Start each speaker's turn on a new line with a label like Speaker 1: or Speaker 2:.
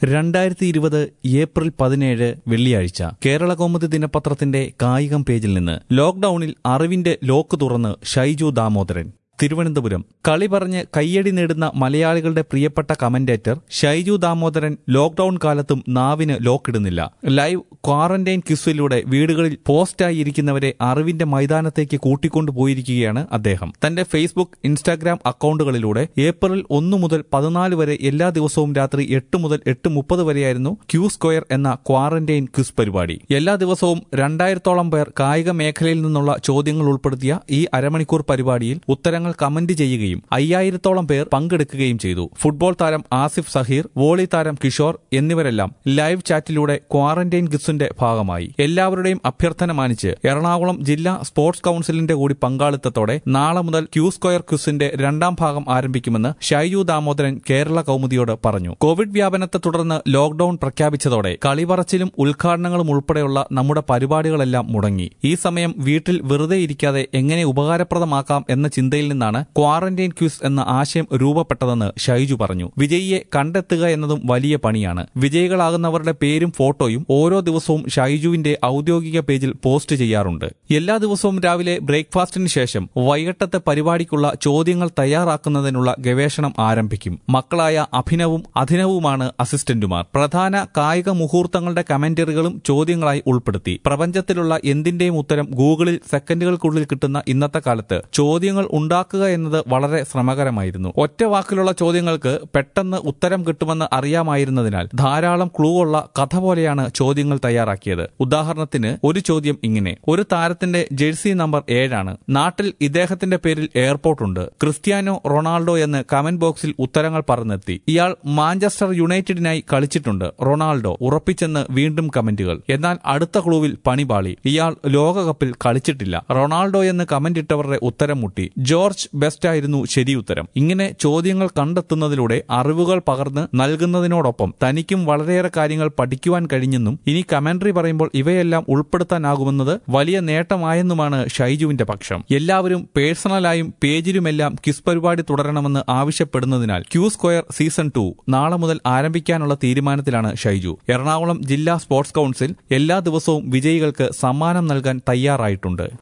Speaker 1: രണ്ടായിരത്തി ഇരുപത് ഏപ്രിൽ പതിനേഴ് വെള്ളിയാഴ്ച കേരള കൗമുദി ദിനപത്രത്തിന്റെ കായികം പേജിൽ നിന്ന് ലോക്ഡൌണിൽ അറിവിന്റെ ലോക്ക് തുറന്ന് ഷൈജു ദാമോദരൻ തിരുവനന്തപുരം കളി പറഞ്ഞ് കയ്യടി നേടുന്ന മലയാളികളുടെ പ്രിയപ്പെട്ട കമന്റേറ്റർ ഷൈജു ദാമോദരൻ ലോക്ഡൌൺ കാലത്തും നാവിന് ലോക്കിടുന്നില്ല ലൈവ് ക്വാറന്റൈൻ ക്വിസിലൂടെ വീടുകളിൽ പോസ്റ്റായി ഇരിക്കുന്നവരെ അറിവിന്റെ മൈതാനത്തേക്ക് കൂട്ടിക്കൊണ്ടുപോയിരിക്കുകയാണ് അദ്ദേഹം തന്റെ ഫേസ്ബുക്ക് ഇൻസ്റ്റാഗ്രാം അക്കൌണ്ടുകളിലൂടെ ഏപ്രിൽ ഒന്ന് മുതൽ പതിനാല് വരെ എല്ലാ ദിവസവും രാത്രി എട്ട് മുതൽ എട്ട് മുപ്പത് വരെയായിരുന്നു ക്യൂ സ്ക്വയർ എന്ന ക്വാറന്റൈൻ ക്വിസ് പരിപാടി എല്ലാ ദിവസവും രണ്ടായിരത്തോളം പേർ കായിക മേഖലയിൽ നിന്നുള്ള ചോദ്യങ്ങൾ ഉൾപ്പെടുത്തിയ ഈ അരമണിക്കൂർ പരിപാടിയിൽ ഉത്തരങ്ങൾ കമന്റ് ചെയ്യുകയും അയ്യായിരത്തോളം പേർ പങ്കെടുക്കുകയും ചെയ്തു ഫുട്ബോൾ താരം ആസിഫ് സഹീർ വോളി താരം കിഷോർ എന്നിവരെല്ലാം ലൈവ് ചാറ്റിലൂടെ ക്വാറന്റൈൻ ക്വിസിന്റെ ഭാഗമായി എല്ലാവരുടെയും അഭ്യർത്ഥന മാനിച്ച് എറണാകുളം ജില്ലാ സ്പോർട്സ് കൌൺസിലിന്റെ കൂടി പങ്കാളിത്തത്തോടെ നാളെ മുതൽ ക്യൂ സ്ക്വയർ ക്വിസിന്റെ രണ്ടാം ഭാഗം ആരംഭിക്കുമെന്ന് ഷൈജു ദാമോദരൻ കേരള കൌമുദിയോട് പറഞ്ഞു കോവിഡ് വ്യാപനത്തെ തുടർന്ന് ലോക്ഡൌൺ പ്രഖ്യാപിച്ചതോടെ കളിപറച്ചിലും ഉദ്ഘാടനങ്ങളും ഉൾപ്പെടെയുള്ള നമ്മുടെ പരിപാടികളെല്ലാം മുടങ്ങി ഈ സമയം വീട്ടിൽ വെറുതെ ഇരിക്കാതെ എങ്ങനെ ഉപകാരപ്രദമാക്കാം എന്ന ചിന്തയിൽ നിന്നാണ് ക്വാറന്റൈൻ ക്വിസ് എന്ന ആശയം രൂപപ്പെട്ടതെന്ന് ഷൈജു പറഞ്ഞു വിജയിയെ കണ്ടെത്തുക എന്നതും വലിയ പണിയാണ് വിജയികളാകുന്നവരുടെ പേരും ഫോട്ടോയും ഓരോ ദിവസവും ഷൈജുവിന്റെ ഔദ്യോഗിക പേജിൽ പോസ്റ്റ് ചെയ്യാറുണ്ട് എല്ലാ ദിവസവും രാവിലെ ബ്രേക്ക്ഫാസ്റ്റിന് ശേഷം വൈകിട്ടത്തെ പരിപാടിക്കുള്ള ചോദ്യങ്ങൾ തയ്യാറാക്കുന്നതിനുള്ള ഗവേഷണം ആരംഭിക്കും മക്കളായ അഭിനവും അധിനവുമാണ് അസിസ്റ്റന്റുമാർ പ്രധാന കായിക മുഹൂർത്തങ്ങളുടെ കമന്ററികളും ചോദ്യങ്ങളായി ഉൾപ്പെടുത്തി പ്രപഞ്ചത്തിലുള്ള എന്തിന്റെയും ഉത്തരം ഗൂഗിളിൽ സെക്കൻഡുകൾക്കുള്ളിൽ കിട്ടുന്ന ഇന്നത്തെ കാലത്ത് ചോദ്യങ്ങൾ ഉണ്ടാക്കുക എന്നത് വളരെ ശ്രമകരമായിരുന്നു ഒറ്റ വാക്കിലുള്ള ചോദ്യങ്ങൾക്ക് പെട്ടെന്ന് ഉത്തരം കിട്ടുമെന്ന് അറിയാമായിരുന്നതിനാൽ ധാരാളം ക്ലൂ ഉള്ള കഥ പോലെയാണ് ചോദ്യങ്ങൾ തയ്യാറാക്കിയത് ഉദാഹരണത്തിന് ഒരു ചോദ്യം ഇങ്ങനെ ഒരു താരത്തിന്റെ ജേഴ്സി നമ്പർ ഏഴാണ് നാട്ടിൽ ഇദ്ദേഹത്തിന്റെ പേരിൽ എയർപോർട്ട് ഉണ്ട് ക്രിസ്ത്യാനോ റൊണാൾഡോ എന്ന് കമന്റ് ബോക്സിൽ ഉത്തരങ്ങൾ പറഞ്ഞെത്തി ഇയാൾ മാഞ്ചസ്റ്റർ യുണൈറ്റഡിനായി കളിച്ചിട്ടുണ്ട് റൊണാൾഡോ ഉറപ്പിച്ചെന്ന് വീണ്ടും കമന്റുകൾ എന്നാൽ അടുത്ത ക്ലൂവിൽ പണിപാളി ഇയാൾ ലോകകപ്പിൽ കളിച്ചിട്ടില്ല റൊണാൾഡോ എന്ന് കമന്റ് ഇട്ടവരുടെ ഉത്തരം മുട്ടി ജോർജ് ബെസ്റ്റ് ആയിരുന്നു ശരി ഉത്തരം ഇങ്ങനെ ചോദ്യങ്ങൾ കണ്ടെത്തുന്നതിലൂടെ അറിവുകൾ പകർന്ന് നൽകുന്നതിനോടൊപ്പം തനിക്കും വളരെയേറെ കാര്യങ്ങൾ പഠിക്കുവാൻ കഴിഞ്ഞെന്നും ഇനി കമന്ററി പറയുമ്പോൾ ഇവയെല്ലാം ഉൾപ്പെടുത്താനാകുമെന്നത് വലിയ നേട്ടമായെന്നുമാണ് ഷൈജുവിന്റെ പക്ഷം എല്ലാവരും പേഴ്സണലായും പേജിലുമെല്ലാം ക്വിസ് പരിപാടി തുടരണമെന്ന് ആവശ്യപ്പെടുന്നതിനാൽ ക്യൂ സ്ക്വയർ സീസൺ ടു നാളെ മുതൽ ആരംഭിക്കാനുള്ള തീരുമാനത്തിലാണ് ഷൈജു എറണാകുളം ജില്ലാ സ്പോർട്സ് കൌൺസിൽ എല്ലാ ദിവസവും വിജയികൾക്ക് സമ്മാനം നൽകാൻ തയ്യാറായിട്ടുണ്ട്